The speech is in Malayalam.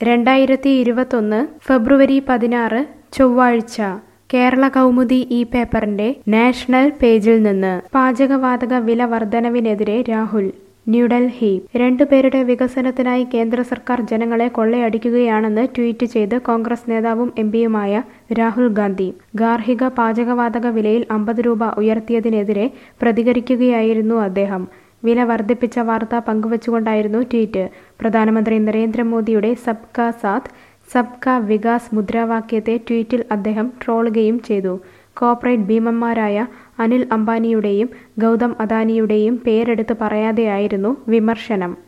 രണ്ടായിരത്തി ഇരുപത്തൊന്ന് ഫെബ്രുവരി പതിനാറ് ചൊവ്വാഴ്ച കേരള കൗമുദി ഈ പേപ്പറിന്റെ നാഷണൽ പേജിൽ നിന്ന് പാചകവാതക വില വർധനവിനെതിരെ രാഹുൽ ന്യൂഡൽഹി രണ്ടുപേരുടെ വികസനത്തിനായി കേന്ദ്ര സർക്കാർ ജനങ്ങളെ കൊള്ളയടിക്കുകയാണെന്ന് ട്വീറ്റ് ചെയ്ത് കോൺഗ്രസ് നേതാവും എംപിയുമായ രാഹുൽ ഗാന്ധി ഗാർഹിക പാചകവാതക വിലയിൽ അമ്പത് രൂപ ഉയർത്തിയതിനെതിരെ പ്രതികരിക്കുകയായിരുന്നു അദ്ദേഹം വില വർദ്ധിപ്പിച്ച വാർത്ത പങ്കുവച്ചുകൊണ്ടായിരുന്നു ട്വീറ്റ് പ്രധാനമന്ത്രി നരേന്ദ്രമോദിയുടെ സബ്കാ സാത്ത് സബ്കാ വികാസ് മുദ്രാവാക്യത്തെ ട്വീറ്റിൽ അദ്ദേഹം ട്രോളുകയും ചെയ്തു കോർപ്പറേറ്റ് ഭീമന്മാരായ അനിൽ അംബാനിയുടെയും ഗൗതം അദാനിയുടെയും പേരെടുത്ത് പറയാതെയായിരുന്നു വിമർശനം